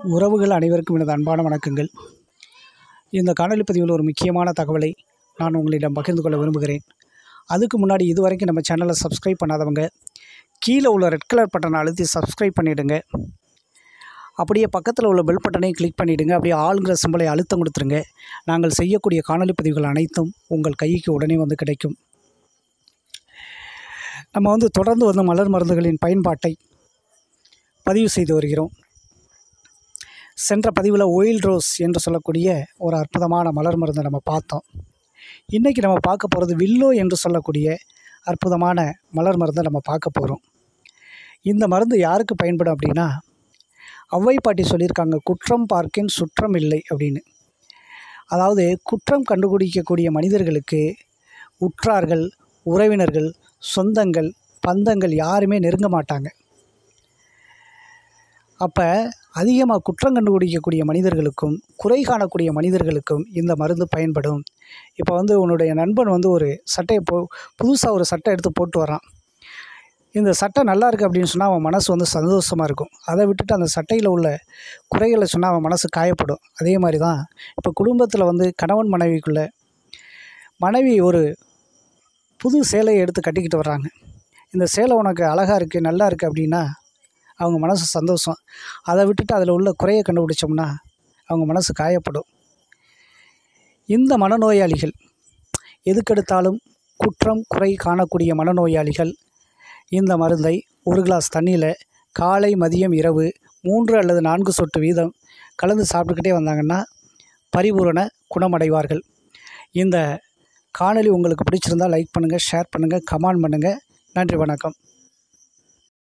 உறவுகள் அனைவருக்கும் எனது அன்பான வணக்கங்கள் இந்த காணொலி பதிவில் ஒரு முக்கியமான தகவலை நான் உங்களிடம் பகிர்ந்து கொள்ள விரும்புகிறேன் அதுக்கு முன்னாடி இதுவரைக்கும் நம்ம சேனலை சப்ஸ்கிரைப் பண்ணாதவங்க கீழே உள்ள ரெட் கலர் பட்டனை அழுத்தி சப்ஸ்கிரைப் பண்ணிவிடுங்க அப்படியே பக்கத்தில் உள்ள பெல் பட்டனையும் கிளிக் பண்ணிவிடுங்க அப்படியே ஆளுங்கிற சிம்பலை அழுத்தம் கொடுத்துருங்க நாங்கள் செய்யக்கூடிய காணொலி பதிவுகள் அனைத்தும் உங்கள் கைக்கு உடனே வந்து கிடைக்கும் நம்ம வந்து தொடர்ந்து வந்து மலர் மருந்துகளின் பயன்பாட்டை பதிவு செய்து வருகிறோம் சென்ற பதிவில் ஒயில் ரோஸ் என்று சொல்லக்கூடிய ஒரு அற்புதமான மலர் மருந்தை நம்ம பார்த்தோம் இன்றைக்கி நம்ம பார்க்க போகிறது வில்லோ என்று சொல்லக்கூடிய அற்புதமான மலர் மருந்தை நம்ம பார்க்க போகிறோம் இந்த மருந்து யாருக்கு பயன்படும் அப்படின்னா ஔவை பாட்டி சொல்லியிருக்காங்க குற்றம் பார்க்கின் சுற்றம் இல்லை அப்படின்னு அதாவது குற்றம் கண்டுபிடிக்கக்கூடிய மனிதர்களுக்கு உற்றார்கள் உறவினர்கள் சொந்தங்கள் பந்தங்கள் யாருமே நெருங்க மாட்டாங்க அப்போ அதிகமாக குற்றம் கண்டுபிடிக்கக்கூடிய மனிதர்களுக்கும் குறை காணக்கூடிய மனிதர்களுக்கும் இந்த மருந்து பயன்படும் இப்போ வந்து உன்னுடைய நண்பன் வந்து ஒரு சட்டையை போ புதுசாக ஒரு சட்டை எடுத்து போட்டு வரான் இந்த சட்டை நல்லா இருக்குது அப்படின்னு சொன்னால் அவன் மனசு வந்து சந்தோஷமாக இருக்கும் அதை விட்டுட்டு அந்த சட்டையில் உள்ள குறைகளை சொன்னால் அவன் மனசு காயப்படும் அதே மாதிரி தான் இப்போ குடும்பத்தில் வந்து கணவன் மனைவிக்குள்ளே மனைவி ஒரு புது சேலையை எடுத்து கட்டிக்கிட்டு வர்றாங்க இந்த சேலை உனக்கு அழகாக இருக்குது நல்லா இருக்குது அப்படின்னா அவங்க மனசு சந்தோஷம் அதை விட்டுட்டு அதில் உள்ள குறையை கண்டுபிடிச்சோம்னா அவங்க மனசு காயப்படும் இந்த மனநோயாளிகள் எதுக்கெடுத்தாலும் குற்றம் குறை காணக்கூடிய மனநோயாளிகள் இந்த மருந்தை ஒரு கிளாஸ் தண்ணியில் காலை மதியம் இரவு மூன்று அல்லது நான்கு சொட்டு வீதம் கலந்து சாப்பிட்டுக்கிட்டே வந்தாங்கன்னா பரிபூரண குணமடைவார்கள் இந்த காணொளி உங்களுக்கு பிடிச்சிருந்தால் லைக் பண்ணுங்கள் ஷேர் பண்ணுங்கள் கமெண்ட் பண்ணுங்கள் நன்றி வணக்கம்